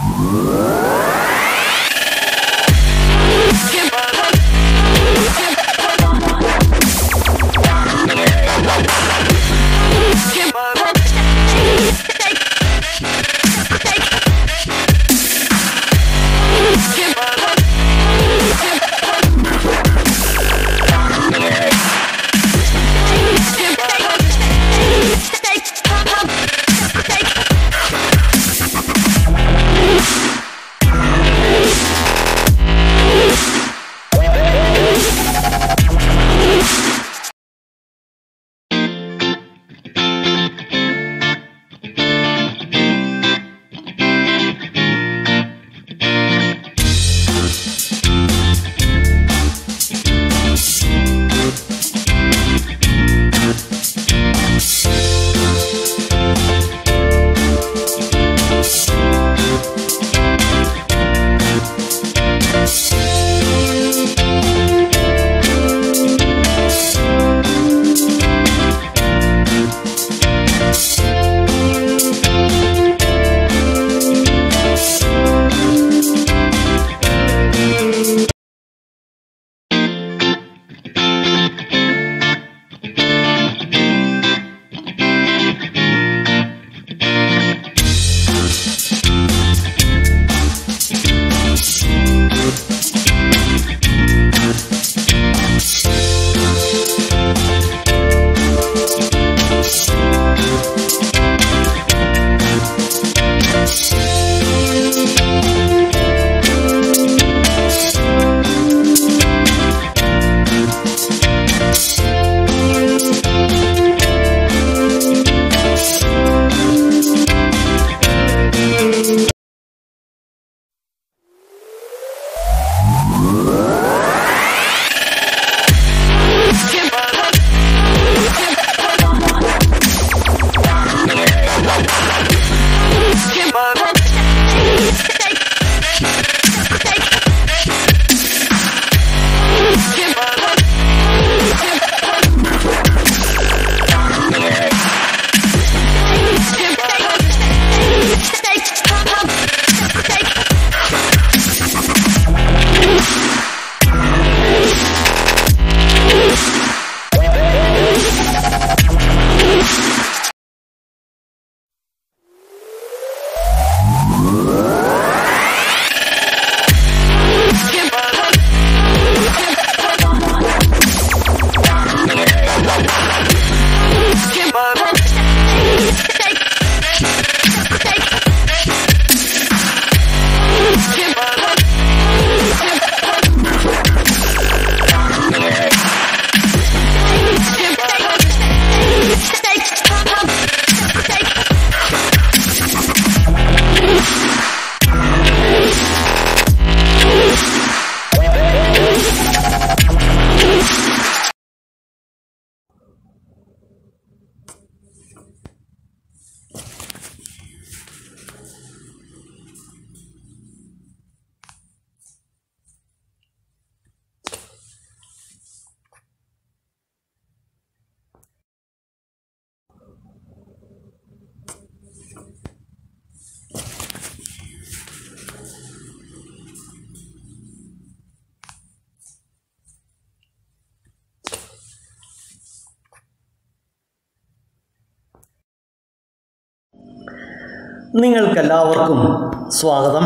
നിങ്ങൾക്കെല്ലാവർക്കും സ്വാഗതം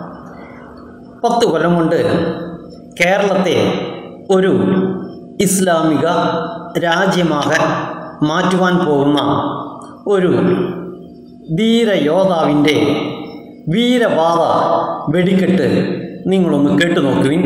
പത്ത് കൊല്ലം കൊണ്ട് കേരളത്തെ ഒരു ഇസ്ലാമിക രാജ്യമാകാൻ മാറ്റുവാൻ പോകുന്ന ഒരു ധീരയോദ്ധാവിൻ്റെ വീരവാദ വെടിക്കെട്ട് നിങ്ങളൊന്ന് കേട്ടു നോക്കുവിൻ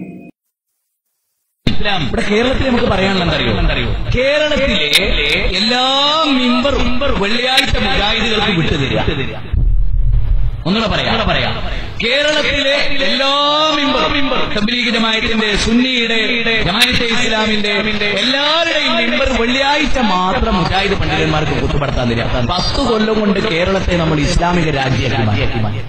ഇസ്ലാം ഇവിടെ കേരളത്തിൽ നമുക്ക് പറയാനുള്ള എന്തറിയോ കേരളത്തിലെ എല്ലാ മിമ്പറും വെള്ളിയാഴ്ച മുജാഹിദുകൾക്ക് വിട്ടുതരിക ഒന്നുകൂടെ പറയാം പറയാം കേരളത്തിലെ എല്ലാ മിമ്പറും തബ്ലീഗ് ജമായത്തിന്റെ സുന്നിയുടെ ജമായത്തെ ഇസ്ലാമിന്റെ എല്ലാവരുടെയും മിമ്പർ വെള്ളിയാഴ്ച മാത്രം മുജാഹിദ് പണ്ഡിതന്മാർക്ക് കുത്തുപെടുത്താൻ തരിക പത്ത് കൊല്ലം കൊണ്ട് കേരളത്തെ നമ്മൾ ഇസ്ലാമിക രാജ്യമാക്കി മാറ്റി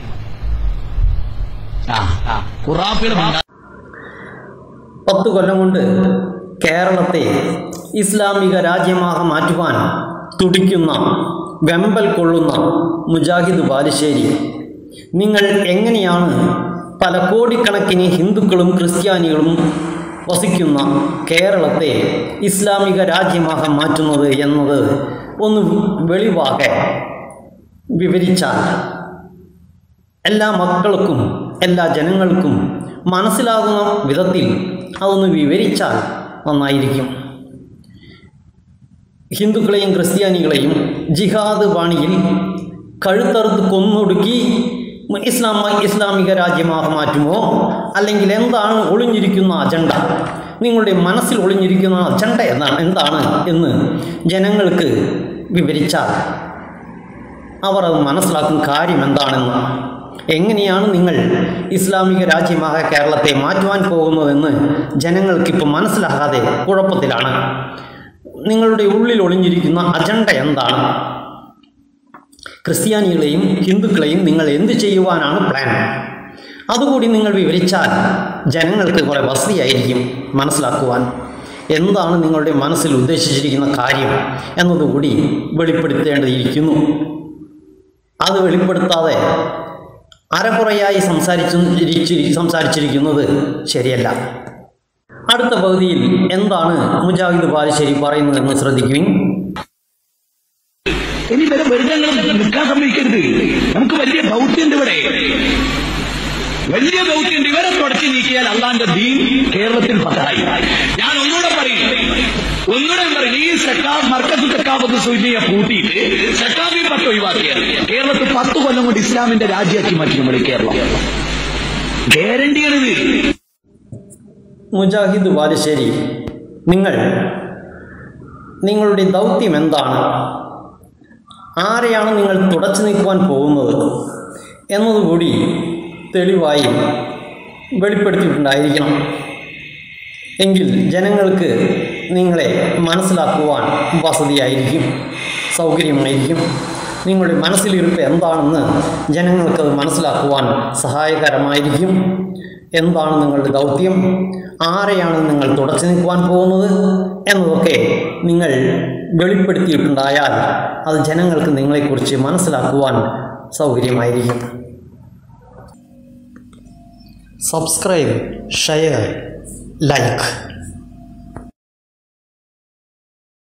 ആ ആ ഖുറാഫികൾ പത്ത് കൊല്ലം കൊണ്ട് കേരളത്തെ ഇസ്ലാമിക രാജ്യമാകെ മാറ്റുവാൻ തുടിക്കുന്ന വെമ്പൽ കൊള്ളുന്ന മുജാഹിദ് ബാലുശ്ശേരി നിങ്ങൾ എങ്ങനെയാണ് പല കോടിക്കണക്കിന് ഹിന്ദുക്കളും ക്രിസ്ത്യാനികളും വസിക്കുന്ന കേരളത്തെ ഇസ്ലാമിക രാജ്യമാകാൻ മാറ്റുന്നത് എന്നത് ഒന്ന് വെളിവാകെ വിവരിച്ചാൽ എല്ലാ മക്കൾക്കും എല്ലാ ജനങ്ങൾക്കും മനസ്സിലാകുന്ന വിധത്തിൽ അതൊന്ന് വിവരിച്ചാൽ നന്നായിരിക്കും ഹിന്ദുക്കളെയും ക്രിസ്ത്യാനികളെയും ജിഹാദ് വാണിയിൽ കഴുത്തറുത്ത് കൊന്നൊടുക്കി ഇസ്ലാം ഇസ്ലാമിക രാജ്യമാക്കി മാറ്റുമോ അല്ലെങ്കിൽ എന്താണ് ഒളിഞ്ഞിരിക്കുന്ന അജണ്ട നിങ്ങളുടെ മനസ്സിൽ ഒളിഞ്ഞിരിക്കുന്ന അജണ്ട എന്താണ് എന്താണ് എന്ന് ജനങ്ങൾക്ക് വിവരിച്ചാൽ അവർ അത് മനസ്സിലാക്കും കാര്യം എന്താണെന്ന് എങ്ങനെയാണ് നിങ്ങൾ ഇസ്ലാമിക രാജ്യമായ കേരളത്തെ മാറ്റുവാൻ പോകുന്നതെന്ന് ജനങ്ങൾക്കിപ്പോൾ മനസ്സിലാകാതെ കുഴപ്പത്തിലാണ് നിങ്ങളുടെ ഉള്ളിൽ ഒളിഞ്ഞിരിക്കുന്ന അജണ്ട എന്താണ് ക്രിസ്ത്യാനികളെയും ഹിന്ദുക്കളെയും നിങ്ങൾ എന്ത് ചെയ്യുവാനാണ് പ്ലാൻ അതുകൂടി നിങ്ങൾ വിവരിച്ചാൽ ജനങ്ങൾക്ക് കുറേ വസതിയായിരിക്കും മനസ്സിലാക്കുവാൻ എന്താണ് നിങ്ങളുടെ മനസ്സിൽ ഉദ്ദേശിച്ചിരിക്കുന്ന കാര്യം എന്നതുകൂടി വെളിപ്പെടുത്തേണ്ടിയിരിക്കുന്നു അത് വെളിപ്പെടുത്താതെ അരകുറയായി സംസാരിച്ചു സംസാരിച്ചിരിക്കുന്നത് ശരിയല്ല അടുത്ത പകുതിയിൽ എന്താണ് മുജാഹിദ് ബാലുശ്ശേരി പറയുന്നതെന്ന് ശ്രദ്ധിക്കുകയും ഇനി വരെ വെറുതെ നിൽക്കാൻ സമ്മതിക്കരുത് നമുക്ക് വലിയ ദൗത്യമുണ്ട് ഇവിടെ വലിയ ദൗത്യമുണ്ട് ഇവരെ തുടച്ചു നീക്കിയാൽ അള്ളാന്റെ ദീൻ കേരളത്തിൽ പതായി ഞാൻ ഒന്നുകൂടെ പറയും ഒന്നുകൂടെ പറയും ഈ സെക്കാബ് മർക്കത്ത് സെക്കാബത്ത് സൂചിയെ പൂട്ടിയിട്ട് സെക്കാബി പത്ത് ഒഴിവാക്കിയാൽ കേരളത്തിൽ പത്ത് കൊല്ലം കൊണ്ട് ഇസ്ലാമിന്റെ രാജ്യമാക്കി മാറ്റി നമ്മൾ കേരളം ഗ്യാരണ്ടിയാണിത് മുജാഹിദ് ബാലുശ്ശേരി നിങ്ങൾ നിങ്ങളുടെ ദൗത്യം എന്താണ് ആരെയാണ് നിങ്ങൾ തുടച്ചു നീക്കുവാൻ പോകുന്നത് എന്നതുകൂടി തെളിവായി വെളിപ്പെടുത്തിയിട്ടുണ്ടായിരിക്കണം എങ്കിൽ ജനങ്ങൾക്ക് നിങ്ങളെ മനസ്സിലാക്കുവാൻ വസതിയായിരിക്കും സൗകര്യമായിരിക്കും നിങ്ങളുടെ മനസ്സിലിരുപ്പ് എന്താണെന്ന് ജനങ്ങൾക്കത് മനസ്സിലാക്കുവാൻ സഹായകരമായിരിക്കും എന്താണ് നിങ്ങളുടെ ദൗത്യം ആരെയാണ് നിങ്ങൾ തുടച്ചു നിൽക്കുവാൻ പോകുന്നത് എന്നതൊക്കെ നിങ്ങൾ വെളിപ്പെടുത്തിയിട്ടുണ്ടായാൽ അത് ജനങ്ങൾക്ക് നിങ്ങളെക്കുറിച്ച് മനസ്സിലാക്കുവാൻ സൗകര്യമായിരിക്കും സബ്സ്ക്രൈബ് ഷെയർ ലൈക്ക്